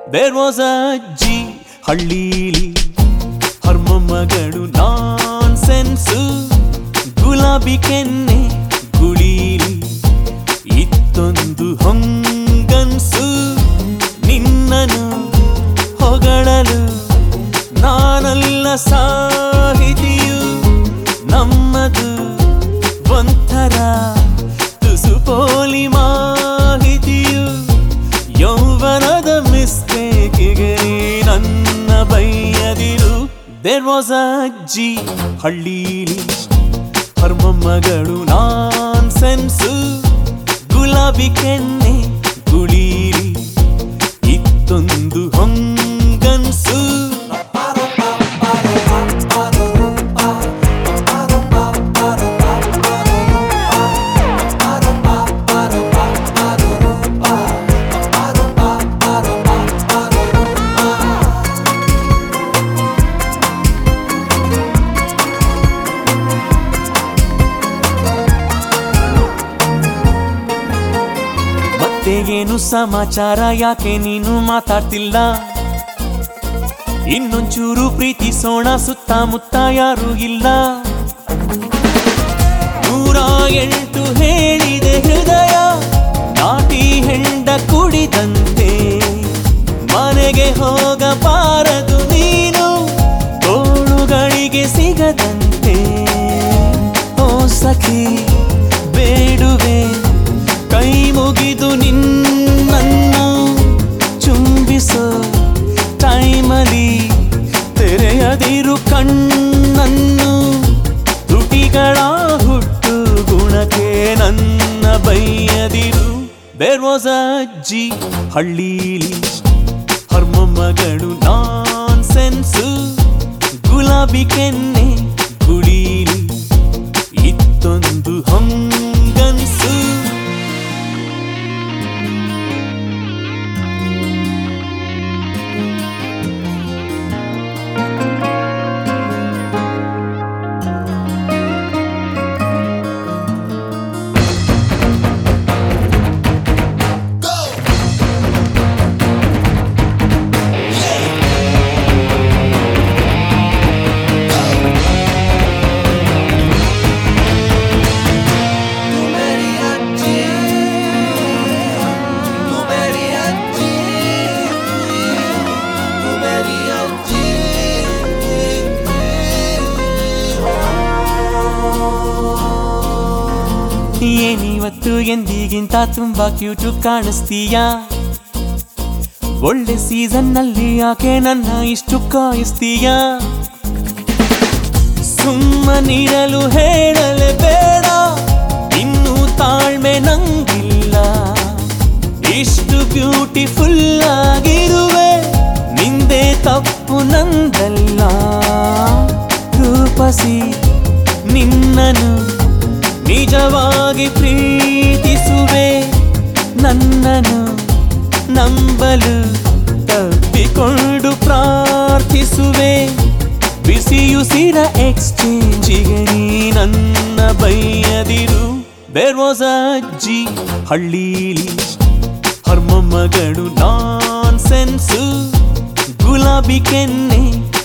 there was ಅಜ್ಜಿ ಹಳ್ಳೀಲಿ ಹರ್ಮಮ್ಮಗಳು ನಾನ್ sense ಗುಲಾಬಿ ಕೆನ್ನೆ ಗುಳೀಲಿ ಇತ್ತೊಂದು ಹೊಂಗನ್ಸು ನಿನ್ನನು ಹೊಗಳಲು ನಾನಲ್ಲ ಸಾಹಿತಿಯು ನಮ್ಮದು ಒಂಥರ ತುಸು ಪೋಲಿ ಮಾಹಿತಿಯು ಯೌವನದ ಮಿಸ್ಟೇಕಿಗೆ ನನ್ನ ಬೈಯದಿರು ದೇರ್ ವಾಸ್ ಅಜ್ಜಿ ಹಳ್ಳೀಲಿ ಹರ್ಮಮ್ಮಗಳು ನಾನ್ ಸೆನ್ಸು ಗುಲಾಬಿ ಕೆನ್ನೆ ಗುಳೀಲಿ ಇತ್ತೊಂದು ಹೊಂಗನ್ಸು ಮತ್ತೆ ಏನು ಸಮಾಚಾರ ಯಾಕೆ ನೀನು ಮಾತಾಡ್ತಿಲ್ಲ ಇನ್ನೊಂಚೂರು ಪ್ರೀತಿಸೋಣ ಸುತ್ತಮುತ್ತ ಯಾರು ಇಲ್ಲ ನೂರ ಎಂಟು ಹೇಳಿದೆ ಹೃದಯ ನಾಟಿ ಹೆಂಡ ಕುಡಿದಂತೆ ಮನೆಗೆ ಹೋಗಬಾರದು ನೀನು ತೋಳುಗಳಿಗೆ ಸಿಗದಂತೆ ಓ ಸಖಿ ಬೇಡುವೆ ಕೈ ಮುಗಿದು ನಿನ್ನನ್ನು ಚುಂಬಿಸೋ ಟೈಮಲಿ ತೆರೆಯದಿರು ಕಣ್ಣನ್ನು ತುಟಿಗಳ ಹುಟ್ಟು ಗುಣಕ್ಕೆ ನನ್ನ ಬೈಯದಿರು ದೇರ್ ವಾಸ್ ಅಜ್ಜಿ ಹಳ್ಳೀಲಿ ಹರ್ಮಮ್ಮಗಳು ನಾನ್ ಸೆನ್ಸು ಗುಲಾಬಿ ಕೆನ್ನೆ ಗುಳೀಲಿ ಇತ್ತೊಂದು ಹೊಂಗನ್ಸು तू मेरी अच्छी तू मेरी अच्छी तू मेरी अच्छी ಏನಿವತ್ತು ಎಂದಿಗಿಂತ ತುಂಬಾ ಕ್ಯೂಟು ಕಾಣಿಸ್ತೀಯಾ ಒಳ್ಳೆ ಸೀಸನ್ ನಲ್ಲಿ ಯಾಕೆ ನನ್ನ ಇಷ್ಟು ಕಾಯಿಸ್ತೀಯಾ ಸುಮ್ಮನಿರಲು ಹೇಳಲೆ ಬೇಡ ಇನ್ನು ತಾಳ್ಮೆ ನಂಗಿಲ್ಲ ಇಷ್ಟು ಬ್ಯೂಟಿಫುಲ್ ಆಗಿರುವೆ ನಿಂದೆ ತಪ್ಪು ನಂದಲ್ಲ ರೂಪಸಿ ನಿನ್ನನು ನಿಜವಾಗಿ ಪ್ರೀತಿಸುವೆ ನನ್ನನು ನಂಬಲು ತಪ್ಪಿಕೊಂಡು ಪ್ರಾರ್ಥಿಸುವೆ ಬಿಸಿಯುಸಿರ ಎಕ್ಸ್ಚೇಂಜಿಗೆ ನೀ ನನ್ನ ಬೈಯದಿರು ದೇರ್ ವಾಸ್ ಅಜ್ಜಿ ಹಳ್ಳೀಲಿ ಹರ್ಮಮ್ಮಗಳು ನಾನ್ ಸೆನ್ಸು ಗುಲಾಬಿ ಕೆನ್ನೆ